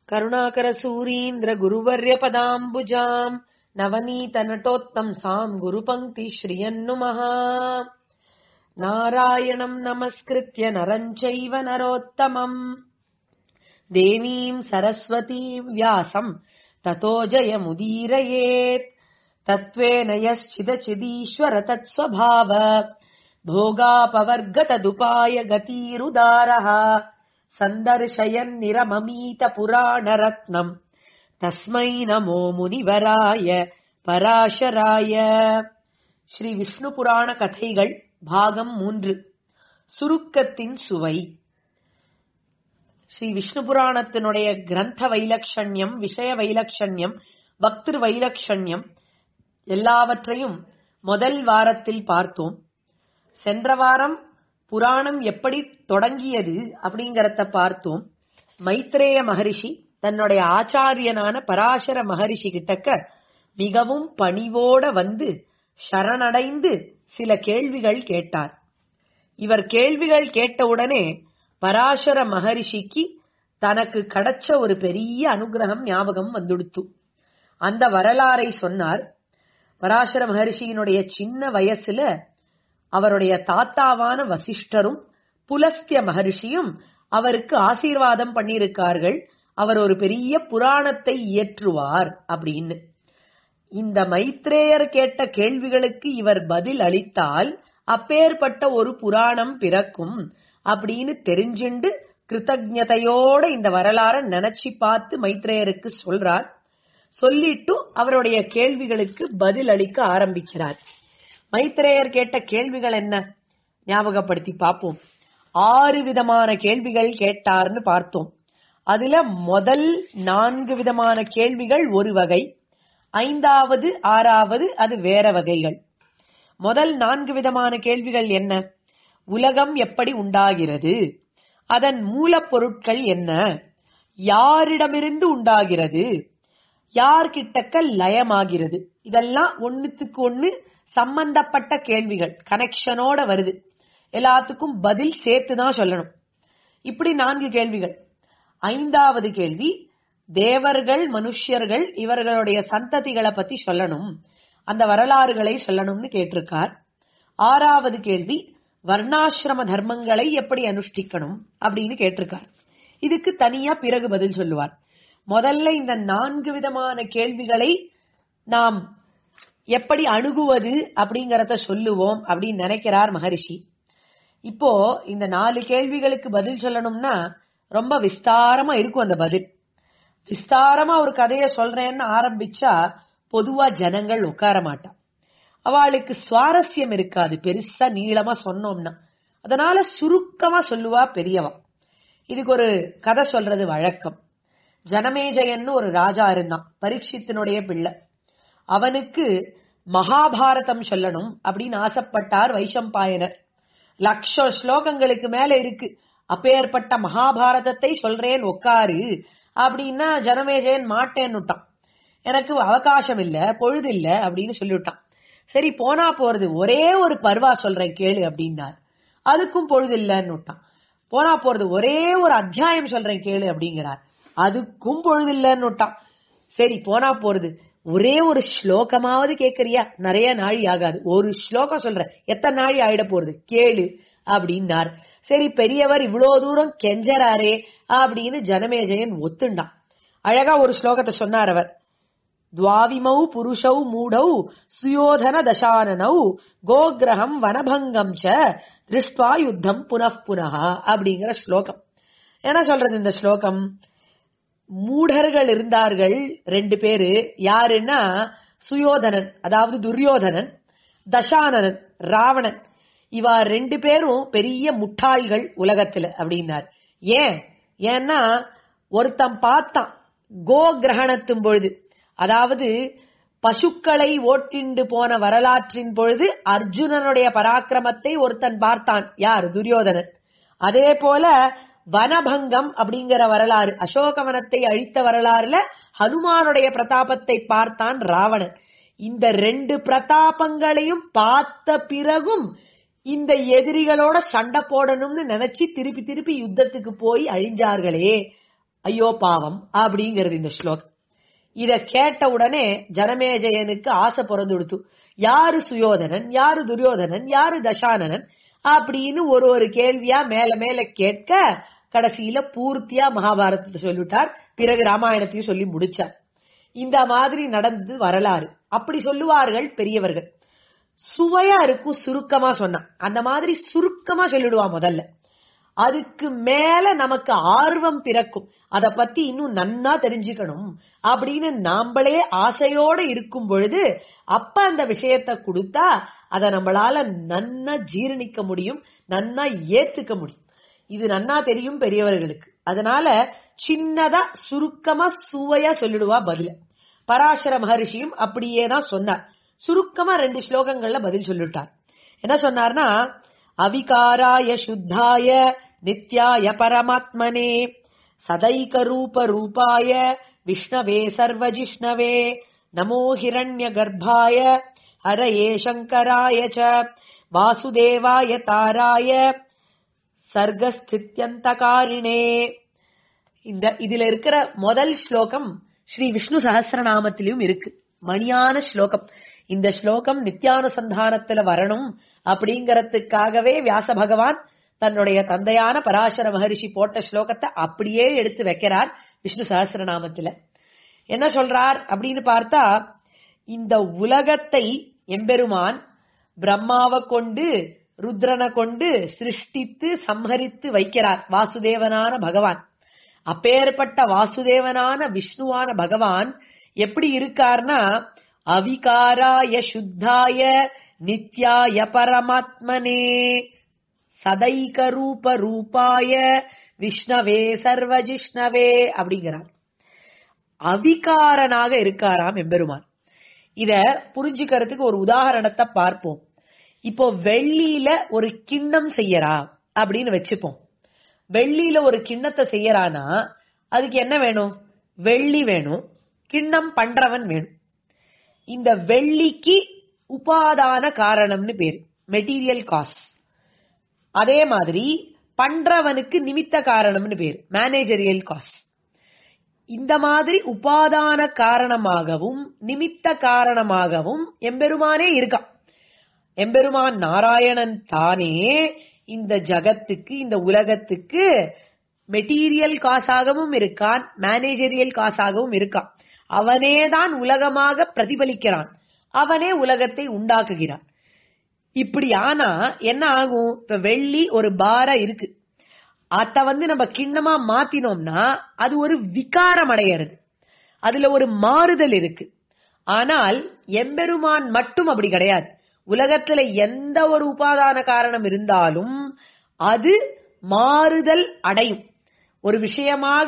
करुणाकरसूरीन्द्र गुरुवर्यपदाम्बुजाम् नवनीतनटोत्तंसाम् गुरुपङ्क्तिश्रियन्नुमः नारायणम् नमस्कृत्य नरम् चैव नरोत्तमम् देवीम् सरस्वतीम् व्यासम् ततो जयमुदीरयेत् तत्त्वेन यश्चिदचिदीश्वर तत्स्वभाव भोगापवर्गतदुपाय गतीरुदारः सन्दर्शयन्निरममीतपुराणरत्नम् तस्मै नमो முனிவராய பராசராய ஸ்ரீ விஷ்ணு புராண கதைகள் பாகம் மூன்று சுருக்கத்தின் சுவை ஸ்ரீ விஷ்ணு புராணத்தினுடைய கிரந்த வைலட்சண்யம் விஷய வைலட்சண்யம் பக்திரு வைலட்சண்யம் எல்லாவற்றையும் முதல் வாரத்தில் பார்த்தோம் சென்ற வாரம் புராணம் எப்படி தொடங்கியது அப்படிங்கறத பார்த்தோம் மைத்ரேய மகரிஷி தன்னுடைய ஆச்சாரியனான பராசர மகரிஷி கிட்டக்க மிகவும் பணிவோட வந்து சரணடைந்து சில கேள்விகள் கேட்டார் இவர் கேள்விகள் கேட்டவுடனே பராசர மகரிஷிக்கு தனக்கு கிடைச்ச ஒரு பெரிய அனுகிரகம் ஞாபகம் வந்துடுத்து அந்த வரலாறை சொன்னார் பராசர மகரிஷியினுடைய சின்ன வயசுல அவருடைய தாத்தாவான வசிஷ்டரும் புலஸ்திய மகர்ஷியும் அவருக்கு ஆசீர்வாதம் பண்ணியிருக்கார்கள் அவர் ஒரு பெரிய புராணத்தை இயற்றுவார் அப்படின்னு இந்த மைத்ரேயர் கேட்ட கேள்விகளுக்கு இவர் பதில் அளித்தால் அப்பேற்பட்ட ஒரு புராணம் பிறக்கும் அப்படின்னு தெரிஞ்சுண்டு கிருத்தஜதையோட இந்த வரலாற நினைச்சு பார்த்து மைத்ரேயருக்கு சொல்றார் சொல்லிட்டு அவருடைய கேள்விகளுக்கு பதில் அளிக்க ஆரம்பிக்கிறார் மைத்ரேயர் கேட்ட கேள்விகள் என்ன ஞாபகப்படுத்தி பார்ப்போம் ஆறு விதமான கேள்விகள் கேட்டார்னு பார்த்தோம் அதுல முதல் நான்கு விதமான கேள்விகள் ஒரு வகை ஐந்தாவது ஆறாவது அது வேற வகைகள் முதல் நான்கு விதமான கேள்விகள் என்ன உலகம் எப்படி உண்டாகிறது அதன் மூலப்பொருட்கள் என்ன யாரிடமிருந்து உண்டாகிறது யார்கிட்டக்க லயமாகிறது இதெல்லாம் ஒண்ணுத்துக்கு ஒண்ணு சம்பந்தப்பட்ட கேள்விகள் கனெக்ஷனோட வருது எல்லாத்துக்கும் பதில் சேர்த்து தான் சொல்லணும் இப்படி நான்கு கேள்விகள் ஐந்தாவது கேள்வி தேவர்கள் மனுஷியர்கள் இவர்களுடைய சந்ததிகளை பத்தி சொல்லணும் அந்த வரலாறுகளை சொல்லணும்னு கேட்டிருக்கார் ஆறாவது கேள்வி வர்ணாசிரம தர்மங்களை எப்படி அனுஷ்டிக்கணும் அப்படின்னு கேட்டிருக்கார் இதுக்கு தனியா பிறகு பதில் சொல்லுவார் முதல்ல இந்த நான்கு விதமான கேள்விகளை நாம் எப்படி அணுகுவது அப்படிங்கறத சொல்லுவோம் அப்படின்னு நினைக்கிறார் மகரிஷி இப்போ இந்த நாலு கேள்விகளுக்கு பதில் சொல்லணும்னா ரொம்ப விஸ்தாரமா இருக்கும் அந்த பதில் விஸ்தாரமா ஒரு கதைய சொல்றேன்னு ஆரம்பிச்சா பொதுவா ஜனங்கள் உட்கார மாட்டா அவளுக்கு சுவாரஸ்யம் இருக்காது பெருசா நீளமா சொன்னோம்னா அதனால சுருக்கமா சொல்லுவா பெரியவா இதுக்கு ஒரு கதை சொல்றது வழக்கம் ஜனமேஜயன்னு ஒரு ராஜா இருந்தான் பரீட்சித்தினுடைய பிள்ளை அவனுக்கு மகாபாரதம் சொல்லணும் அப்படின்னு ஆசைப்பட்டார் வைஷம்பாயனர் லட்ச ஸ்லோகங்களுக்கு மேல இருக்கு அப்பேற்பட்ட மகாபாரதத்தை சொல்றேன் உட்காரு அப்படின்னா ஜனமேஜயன் மாட்டேன்னுட்டான் எனக்கு அவகாசம் இல்ல பொழுது இல்ல அப்படின்னு சொல்லிவிட்டான் சரி போனா போறது ஒரே ஒரு பருவா சொல்றேன் கேளு அப்படின்னார் அதுக்கும் பொழுது இல்லைன்னு போனா போறது ஒரே ஒரு அத்தியாயம் சொல்றேன் கேளு அப்படிங்கிறார் அதுக்கும் பொழுது இல்லைன்னு சரி போனா போறது ஒரே ஒரு ஸ்லோகமாவது கேக்குறியா நிறைய நாழி ஆகாது ஒரு ஸ்லோகம் சொல்ற எத்தனை நாழி ஆயிட போறது கேளு அப்படின்னார் சரி பெரியவர் இவ்வளவு தூரம் கெஞ்சறாரே அப்படின்னு ஜனமேஜயன் ஒத்துண்டான் அழகா ஒரு ஸ்லோகத்தை சொன்னார் அவர் துவாவிமௌ புருஷௌ மூடௌ சுயோதன தசானனௌ கோகிரகம் வனபங்கம் ச திருஷ்டுவா யுத்தம் புனః அப்படிங்கிற ஸ்லோகம் என்ன சொல்றது இந்த ஸ்லோகம் மூடர்கள் இருந்தார்கள் ரெண்டு பேரு யாருன்னா சுயோதனன் அதாவது துரியோதனன் தசானனன் ராவணன் இவா ரெண்டு பேரும் பெரிய முட்டாள்கள் உலகத்துல அப்படின்னார் ஏன் ஏன்னா ஒருத்தன் பார்த்தான் கோ கிரகணத்தும் பொழுது அதாவது பசுக்களை ஓட்டிண்டு போன வரலாற்றின் பொழுது அர்ஜுனனுடைய பராக்கிரமத்தை ஒருத்தன் பார்த்தான் யார் துரியோதனன் அதே போல வனபங்கம் அப்படிங்கிற வரலாறு அசோகவனத்தை அழித்த வரலாறுல ஹனுமானுடைய பிரதாபத்தை பார்த்தான் ராவணன் இந்த ரெண்டு பிரதாபங்களையும் பார்த்த பிறகும் இந்த எதிரிகளோட சண்டை போடணும்னு நினைச்சு திருப்பி திருப்பி யுத்தத்துக்கு போய் அழிஞ்சார்களே ஐயோ பாவம் அப்படிங்கிறது இந்த ஸ்லோகம் இத கேட்ட உடனே ஜனமேஜயனுக்கு ஆசை பிறந்து கொடுத்து யாரு சுயோதனன் யாரு துரியோதனன் யாரு தசானனன் அப்படின்னு ஒரு ஒரு கேள்வியா மேல மேல கேட்க கடைசியில பூர்த்தியா மகாபாரதத்தை சொல்லிவிட்டார் பிறகு ராமாயணத்தையும் சொல்லி முடிச்சார் இந்த மாதிரி நடந்து வரலாறு அப்படி சொல்லுவார்கள் பெரியவர்கள் சுவையா இருக்கும் சுருக்கமா சொன்னா அந்த மாதிரி சுருக்கமா சொல்லிடுவா முதல்ல அதுக்கு மேல நமக்கு ஆர்வம் பிறக்கும் அத பத்தி இன்னும் நன்னா தெரிஞ்சுக்கணும் அப்படின்னு நாம்பளே ஆசையோட இருக்கும் பொழுது அப்ப அந்த விஷயத்த கொடுத்தா அத நம்மளால நன்னா ஜீரணிக்க முடியும் நன்னா ஏத்துக்க முடியும் இது நன்னா தெரியும் பெரியவர்களுக்கு அதனால சின்னதா சுருக்கமா சுவையா சொல்லிடுவா பதில பராசர மகரிஷியும் அப்படியே தான் சொன்னார் சுருக்கமா ரெண்டு ஸ்லோகங்கள்ல பதில் சொல்லிட்டார் என்ன சொன்னார்னா அவிகாராய சுத்தாய நித்யாய பரமாத்மனே சதைக ரூப ரூபாய விஷ்ணவே சர்வஜிஷ்ணவே நமோ ஹிரண்ய கர்ப்பாய ஹரயே சங்கராய ச வாசுதேவாய தாராய சர்க்கஸ்தித்யந்தகாரிணே இந்த இதுல இருக்கிற முதல் ஸ்லோகம் ஸ்ரீ விஷ்ணு சஹஸ்ரநாமத்திலும் இருக்கு மணியான ஸ்லோகம் இந்த ஸ்லோகம் நித்யானுசந்தானத்துல வரணும் அப்படிங்கறதுக்காகவே வியாச பகவான் தன்னுடைய தந்தையான பராசர மகரிஷி போட்ட ஸ்லோகத்தை அப்படியே எடுத்து வைக்கிறார் விஷ்ணு சஹஸ்ரநாமத்துல என்ன சொல்றார் அப்படின்னு பார்த்தா இந்த உலகத்தை எம்பெருமான் பிரம்மாவை கொண்டு ருத்ரனை கொண்டு சிருஷ்டித்து சம்ஹரித்து வைக்கிறார் வாசுதேவனான பகவான் அப்பேற்பட்ட வாசுதேவனான விஷ்ணுவான பகவான் எப்படி இருக்கார்னா அவிகாராய சுத்தாய நித்யாய பரமாத்மனே சதைக ரூப ரூபாய விஷ்ணவே சர்வஜிஷ்ணவே அப்படிங்கிறார் அவிகாரனாக இருக்காராம் எம்பெருமான் இத புரிஞ்சுக்கிறதுக்கு ஒரு உதாரணத்தை பார்ப்போம் இப்போ வெள்ளியில ஒரு கிண்ணம் செய்யறா அப்படின்னு வச்சுப்போம் வெள்ளியில ஒரு கிண்ணத்தை செய்யறானா அதுக்கு என்ன வேணும் வெள்ளி வேணும் கிண்ணம் பண்றவன் வேணும் இந்த வெள்ளிக்கு உபாதான காரணம்னு பேரு மெட்டீரியல் காஸ்ட் அதே மாதிரி பண்றவனுக்கு நிமித்த காரணம்னு பேரு மேனேஜரியல் காஸ்ட் இந்த மாதிரி உபாதான காரணமாகவும் நிமித்த காரணமாகவும் எம்பெருமானே இருக்கான் எம்பெருமான் நாராயணன் தானே இந்த ஜகத்துக்கு இந்த உலகத்துக்கு மெட்டீரியல் காசாகவும் இருக்கான் மேனேஜரியல் காசாகவும் இருக்கான் அவனே தான் உலகமாக பிரதிபலிக்கிறான் அவனே உலகத்தை உண்டாக்குகிறான் இப்படி ஆனா என்ன ஆகும் இப்ப வெள்ளி ஒரு பாரா இருக்கு அத வந்து நம்ம கிண்ணமா மாத்தினோம்னா அது ஒரு விகாரம் அடையிறது அதுல ஒரு மாறுதல் இருக்கு ஆனால் எம்பெருமான் மட்டும் அப்படி கிடையாது உலகத்துல எந்த ஒரு உபாதான காரணம் இருந்தாலும் அது மாறுதல் அடையும் ஒரு விஷயமாக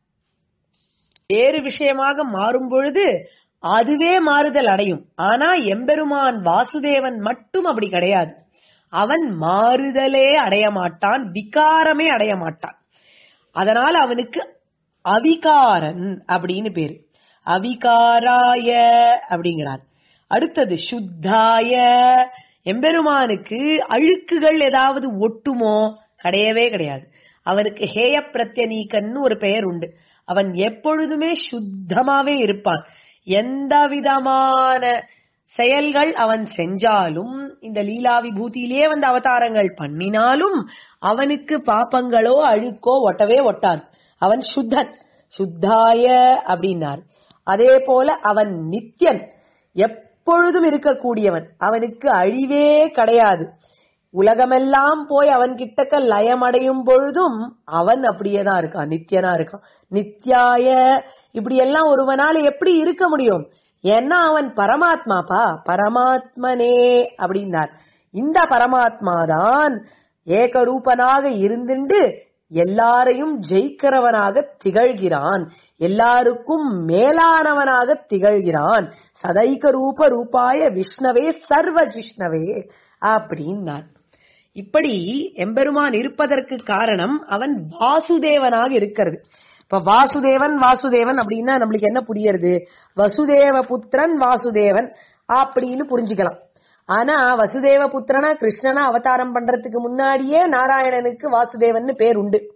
வேறு விஷயமாக மாறும் பொழுது அதுவே மாறுதல் அடையும் ஆனா எம்பெருமான் வாசுதேவன் மட்டும் அப்படி கிடையாது அவன் மாறுதலே அடைய மாட்டான் விகாரமே அடைய மாட்டான் அதனால அவனுக்கு அவிகாரன் அப்படின்னு பேரு அவிகாராய அப்படிங்கிறார் அடுத்தது சுத்தாய எம்பெருமானுக்கு அழுக்குகள் ஏதாவது ஒட்டுமோ கிடையவே கிடையாது அவனுக்கு ஹேய பிரத்யநீக்கன்னு ஒரு பெயர் உண்டு அவன் எப்பொழுதுமே சுத்தமாவே இருப்பான் எந்த விதமான செயல்கள் அவன் செஞ்சாலும் இந்த லீலா விபூதியிலே வந்து அவதாரங்கள் பண்ணினாலும் அவனுக்கு பாப்பங்களோ அழுக்கோ ஒட்டவே ஒட்டாது அவன் சுத்தன் சுத்தாய அப்படின்னார் அதே போல அவன் நித்யன் எப்பொழுதும் இருக்கக்கூடியவன் அவனுக்கு அழிவே கிடையாது உலகமெல்லாம் போய் அவன் கிட்டக்க லயமடையும் பொழுதும் அவன் அப்படியே தான் இருக்கான் நித்யனா இருக்கான் நித்யாய இப்படி எல்லாம் ஒருவனால எப்படி இருக்க முடியும் ஏன்னா அவன் பரமாத்மாப்பா பரமாத்மனே அப்படின்னார் இந்த பரமாத்மா தான் ஏகரூபனாக இருந்துண்டு எல்லாரையும் ஜெயிக்கிறவனாக திகழ்கிறான் எல்லாருக்கும் மேலானவனாக திகழ்கிறான் சதைக ரூப ரூபாய விஷ்ணவே சர்வ ஜிஷ்ணவே அப்படின்னான் இப்படி எம்பெருமான் இருப்பதற்கு காரணம் அவன் வாசுதேவனாக இருக்கிறது இப்ப வாசுதேவன் வாசுதேவன் அப்படின்னா நம்மளுக்கு என்ன புரியறது வசுதேவ புத்திரன் வாசுதேவன் அப்படின்னு புரிஞ்சுக்கலாம் ஆனா வசுதேவ புத்திரனா கிருஷ்ணனா அவதாரம் பண்றதுக்கு முன்னாடியே நாராயணனுக்கு வாசுதேவன் பேர் உண்டு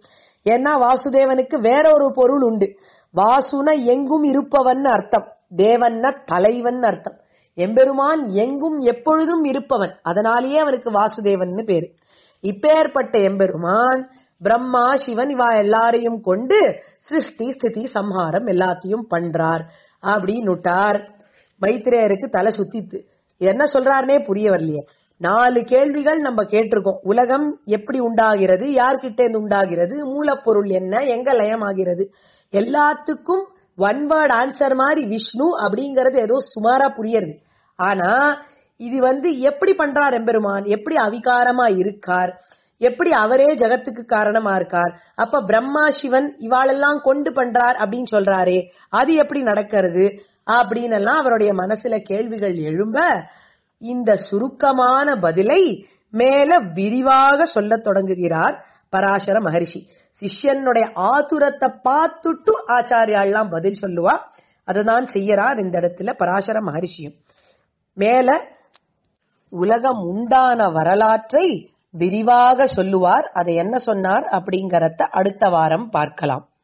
ஏன்னா வாசுதேவனுக்கு வேற ஒரு பொருள் உண்டு வாசுன எங்கும் இருப்பவன் அர்த்தம் தேவன்ன தலைவன் அர்த்தம் எம்பெருமான் எங்கும் எப்பொழுதும் இருப்பவன் அதனாலேயே அவனுக்கு வாசுதேவன் பேரு இப்பேற்பட்ட எம்பெருமான் பிரம்மா சிவன் இவா எல்லாரையும் கொண்டு சிருஷ்டி ஸ்திதி சம்ஹாரம் எல்லாத்தையும் பண்றார் அப்படின்னுட்டார் மைத்திரேயருக்கு தலை சுத்தித்து இது என்ன சொல்றாருனே புரிய வரலையே நாலு கேள்விகள் நம்ம கேட்டிருக்கோம் உலகம் எப்படி உண்டாகிறது யார்கிட்ட இருந்து உண்டாகிறது மூலப்பொருள் என்ன எங்க லயமாகிறது எல்லாத்துக்கும் ஒன் வேர்ட் ஆன்சர் மாதிரி விஷ்ணு அப்படிங்கறது ஏதோ சுமாரா புரியறது ஆனா இது வந்து எப்படி பண்றார் எம்பெருமான் எப்படி அவிகாரமா இருக்கார் எப்படி அவரே ஜகத்துக்கு காரணமா இருக்கார் அப்ப பிரம்மா சிவன் இவாளெல்லாம் கொண்டு பண்றார் அப்படின்னு சொல்றாரே அது எப்படி நடக்கிறது அப்படின்னு எல்லாம் அவருடைய மனசுல கேள்விகள் எழும்ப இந்த சுருக்கமான பதிலை மேல விரிவாக சொல்லத் தொடங்குகிறார் பராசர மகரிஷி சிஷ்யனுடைய ஆதுரத்தை பார்த்துட்டு ஆச்சாரியாள்லாம் பதில் சொல்லுவா அதுதான் செய்யறார் இந்த இடத்துல பராசர மகரிஷியும் மேல உலகம் உண்டான வரலாற்றை விரிவாக சொல்லுவார் அதை என்ன சொன்னார் அப்படிங்கறத அடுத்த வாரம் பார்க்கலாம்